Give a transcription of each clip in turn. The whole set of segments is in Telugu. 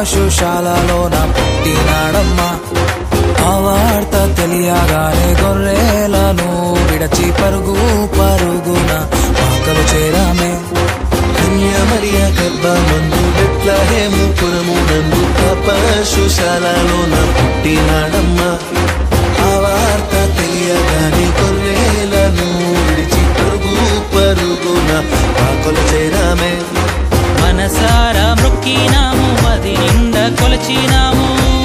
పశుశాలలోన పుట్టినాడమ్మా ఆ వార్త తెలియగానే గొర్రెలను విడచి పరుగు పరుగున పాకలు చేరామే కన్యామరియ గర్భమందు బెత్లహేము పురము నందు ఆ పశుశాలలోన పుట్టినాడమ్మా ఆ వార్త తెలియగానే గొర్రెలను విడిచి పరుగు పరుగున పాకలు చేరామే మనసారా మొక్కినాము అది నిండ కొలచినాము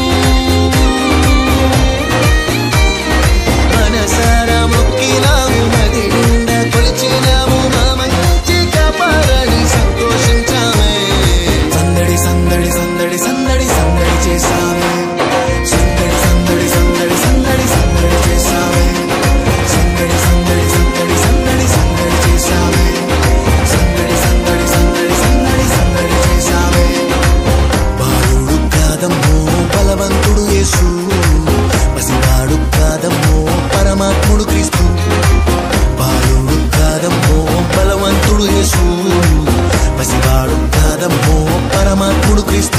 మనసారా మొక్కినాము మది నిండా కొలిచినాము మా మంచి కాపాడని సంతోషించామే సందడి సందడి సందడి సందడి సందడి చేసావే సందడి సందడి సందడి సందడి సందడి చేసావే సందడి సందడి సందడి సందడి సందడి చేసావే సందడి సందడి సందడి సందడి సందడి చేసావే బాలుడు కాదమ్మో బలవంతుడు యేసు పసివాడు కాదమ్మో పరమాత్ముడు క్రీస్తు బాలుడు కాదమ్మో బలవంతుడు యేసు పసివాడు కాదమ్మో పరమాత్ముడు క్రీస్తు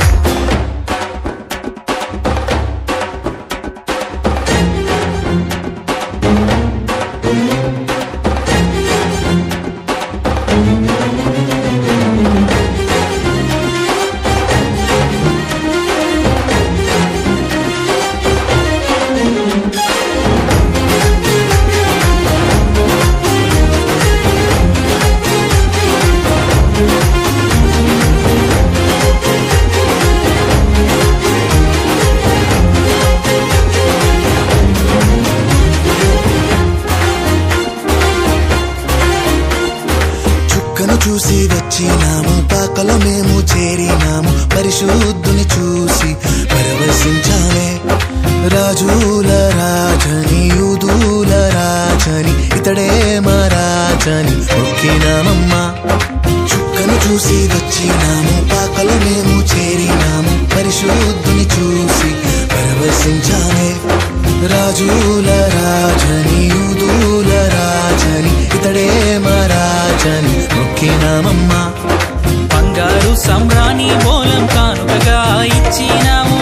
చుక్కను చూసి వచ్చినాము పాకలో మేము చేరినాము పరిశుద్ధుని చూసి పరవశించాలే రాజుల రాజని యూదుల రాజని ఇతడే మా రాజని మొక్కినామమ్మా చుక్కను చూసి వచ్చినాము పాకలో మేము చేరినాము పరిశుద్ధుని చూసి పరవశించాలే రాజుల రాజని యూదుల రాజని ఇతడే మా రాజని మొక్కినామమ్మా బంగారు సంబ్రాణి మూలం కానుకగా ఇచ్చినాము